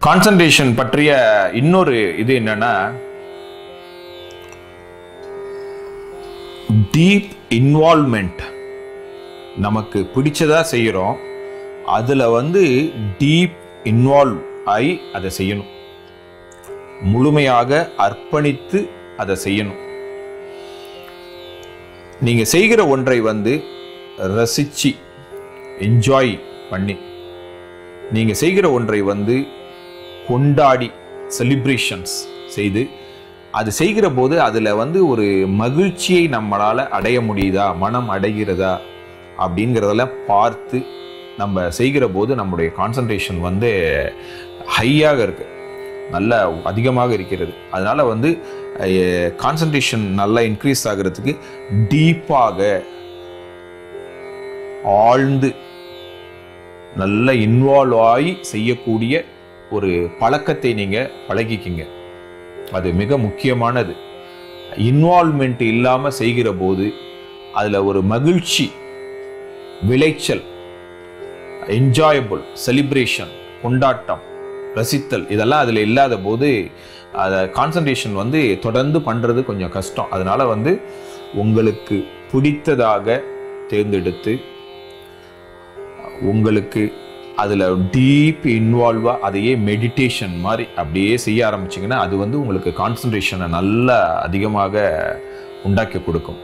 concentration பற்றிய இன்னொரு இது என்னன்னா டீப் இன்வால்மெண்ட் நமக்கு பிடிச்சதா செய்கிறோம் அதில் வந்து டீப் இன்வால்வ் ஆகி அதை செய்யணும் முழுமையாக அர்ப்பணித்து அதை செய்யணும் நீங்க செய்கிற ஒன்றை வந்து ரசிச்சு என்ஜாய் பண்ணி நீங்க செய்கிற ஒன்றை வந்து கொண்டாடி செலிப்ரேஷன்ஸ் செய்து அது செய்கிற போது அதில் வந்து ஒரு மகிழ்ச்சியை நம்மளால் அடைய முடியுதா மனம் அடைகிறதா அப்படிங்கிறதெல்லாம் பார்த்து நம்ம செய்கிற போது நம்முடைய கான்சன்ட்ரேஷன் வந்து ஹையாக இருக்கு நல்ல அதிகமாக இருக்கிறது அதனால வந்து கான்சன்ட்ரேஷன் நல்லா இன்க்ரீஸ் ஆகிறதுக்கு டீப்பாக ஆழ்ந்து நல்ல இன்வால்வ் ஆகி செய்யக்கூடிய ஒரு பழக்கத்தை நீங்க பழகிக்கிங்க அது மிக முக்கியமானது இன்வால்மெண்ட் இல்லாம செய்கிற போது அதுல ஒரு மகிழ்ச்சி விளைச்சல் என்ஜாயபிள் செலிப்ரேஷன் கொண்டாட்டம் ரசித்தல் இதெல்லாம் அதில் இல்லாத போது அதை கான்சன்ட்ரேஷன் வந்து தொடர்ந்து பண்ணுறது கொஞ்சம் கஷ்டம் அதனால வந்து உங்களுக்கு பிடித்ததாக தேர்ந்தெடுத்து உங்களுக்கு அதில் டீப் இன்வால்வாக அதையே மெடிடேஷன் மாதிரி அப்படியே செய்ய ஆரம்பிச்சிங்கன்னா அது வந்து உங்களுக்கு கான்சன்ட்ரேஷனை நல்லா அதிகமாக உண்டாக்கி கொடுக்கும்